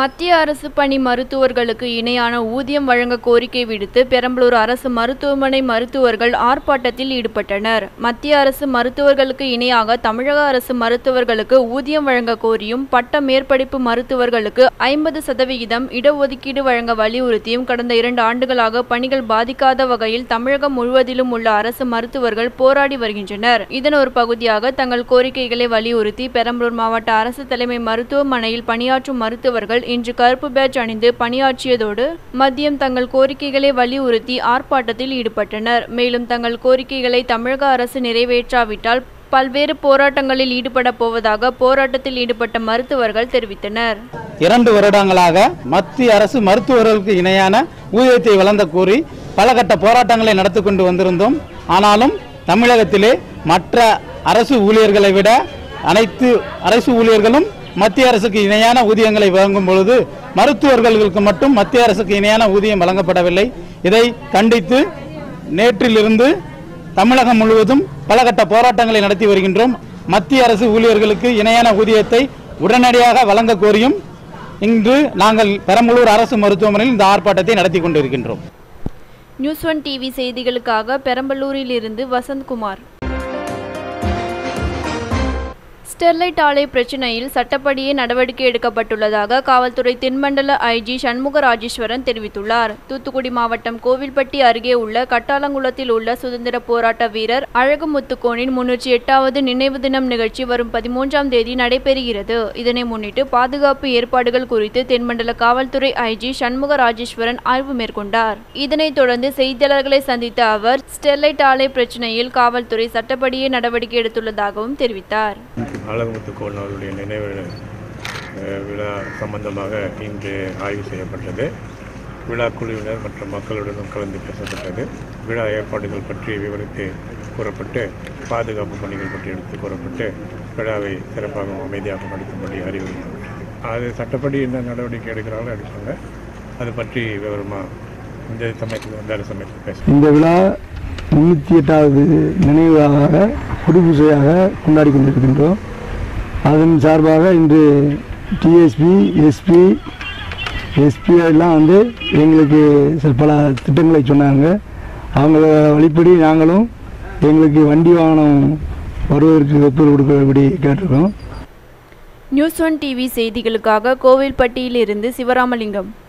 மத்திய அரசு பணி மருத்துவர்களுக்கு இணையான ஊதியம் வழங்க கோரிக்கை விடுத்து பெரம்பலூர் அரசு மருத்துவமனை மருத்துவர்கள் ஆர்ப்பாட்டத்தில் ஈடுபட்டனர் மத்திய அரசு மருத்துவர்களுக்கு இணையாக தமிழக அரசு மருத்துவர்களுக்கு ஊதியம் வழங்க கோரியும் பட்ட மேற்படிப்பு மருத்துவர்களுக்கு ஐம்பது சதவிகிதம் இடஒதுக்கீடு வழங்க வலியுறுத்தியும் கடந்த இரண்டு ஆண்டுகளாக பணிகள் பாதிக்காத வகையில் தமிழகம் முழுவதிலும் உள்ள அரசு மருத்துவர்கள் போராடி வருகின்றனர் இதன் ஒரு பகுதியாக தங்கள் கோரிக்கைகளை வலியுறுத்தி பெரம்பலூர் மாவட்ட அரசு தலைமை மருத்துவமனையில் பணியாற்றும் மருத்துவர்கள் இன்று கருப்பு பேட்ஜ் அணிந்து பணியாற்றியதோடு மதியம் தங்கள் கோரிக்கைகளை வலியுறுத்தி ஆர்ப்பாட்டத்தில் ஈடுபட்டனர் மேலும் தங்கள் கோரிக்கைகளை தமிழக அரசு நிறைவேற்றாவிட்டால் பல்வேறு போராட்டங்களில் ஈடுபட போவதாக போராட்டத்தில் ஈடுபட்ட மருத்துவர்கள் தெரிவித்தனர் இரண்டு வருடங்களாக மத்திய அரசு மருத்துவர்களுக்கு இணையான ஊதியத்தை வழங்க கோரி பல கட்ட போராட்டங்களை நடத்தி கொண்டு வந்திருந்தோம் ஆனாலும் தமிழகத்திலே மற்ற அரசு ஊழியர்களை விட அனைத்து அரசு ஊழியர்களும் மத்திய அரசுக்கு இணையான ஊதியங்களை வழங்கும் பொழுது மருத்துவர்களுக்கு மட்டும் மத்திய அரசுக்கு இணையான ஊதியம் வழங்கப்படவில்லை இதை கண்டித்து நேற்றிலிருந்து தமிழகம் முழுவதும் பல கட்ட போராட்டங்களை நடத்தி வருகின்றோம் மத்திய அரசு ஊழியர்களுக்கு இணையான ஊதியத்தை உடனடியாக வழங்க கோரியும் இன்று நாங்கள் பெரம்பலூர் அரசு மருத்துவமனையில் இந்த ஆர்ப்பாட்டத்தை நடத்தி கொண்டிருக்கின்றோம் நியூஸ் ஒன் டிவி செய்திகளுக்காக பெரம்பலூரில் இருந்து வசந்த்குமார் ஸ்டெர்லைட் ஆலை பிரச்சினையில் சட்டப்படியே நடவடிக்கை எடுக்கப்பட்டுள்ளதாக காவல்துறை தென்மண்டல ஐஜி சண்முக ராஜேஸ்வரன் தெரிவித்துள்ளார் தூத்துக்குடி மாவட்டம் கோவில்பட்டி அருகே உள்ள கட்டாலங்குளத்தில் உள்ள சுதந்திர போராட்ட வீரர் அழகுமுத்துக்கோனின் முன்னூற்றி எட்டாவது நினைவு தினம் நிகழ்ச்சி வரும் பதிமூன்றாம் தேதி நடைபெறுகிறது இதனை முன்னிட்டு பாதுகாப்பு ஏற்பாடுகள் குறித்து தென்மண்டல காவல்துறை ஐஜி சண்முக ராஜேஸ்வரன் ஆய்வு மேற்கொண்டார் இதனைத் தொடர்ந்து செய்தியாளர்களை சந்தித்த அவர் ஸ்டெர்லைட் ஆலை பிரச்சினையில் காவல்துறை சட்டப்படியே நடவடிக்கை எடுத்துள்ளதாகவும் தெரிவித்தார் அழகுமுத்துக்கோன் அவருடைய நினைவு அஹ், விழா சம்பந்தமாக இன்று ஆய்வு செய்யப்பட்டது விழா குழுவினர் மற்றும் மக்களுடனும் கலந்து பேசப்பட்டது விழா ஏற்பாடுகள் பற்றி விவரித்து கூறப்பட்டு பாதுகாப்பு பணிகள் பற்றி எடுத்து கூறப்பட்டு விழாவை சிறப்பாகவும் அமைதியாக நடத்தும்படி அறிவுறுத்தப்பட்டது அது சட்டப்படி என்ன நடவடிக்கை எடுக்கிறாங்களோ எடுப்பாங்க அது பற்றி விவரமாக இந்த சமயத்தில் வேறு சமயத்தில் பேச இந்த விழா முன்னூற்றி எட்டாவது நினைவாக குடிபூசையாக கொண்டாடி கொண்டிருக்கின்றோம் அதன் சார்பாக இன்று டிஎஸ்பி எஸ்பி எஸ்பி எல்லாம் வந்து எங்களுக்கு சில பல திட்டங்களை சொன்னாங்க அவங்க வழிப்படி நாங்களும் எங்களுக்கு வண்டி வாகனம் வருவதற்கு ஒப்புதல் கொடுக்கபடி கேட்டிருக்கோம் நியூஸ் ஒன் டிவி செய்திகளுக்காக கோவில்பட்டியிலிருந்து சிவராமலிங்கம்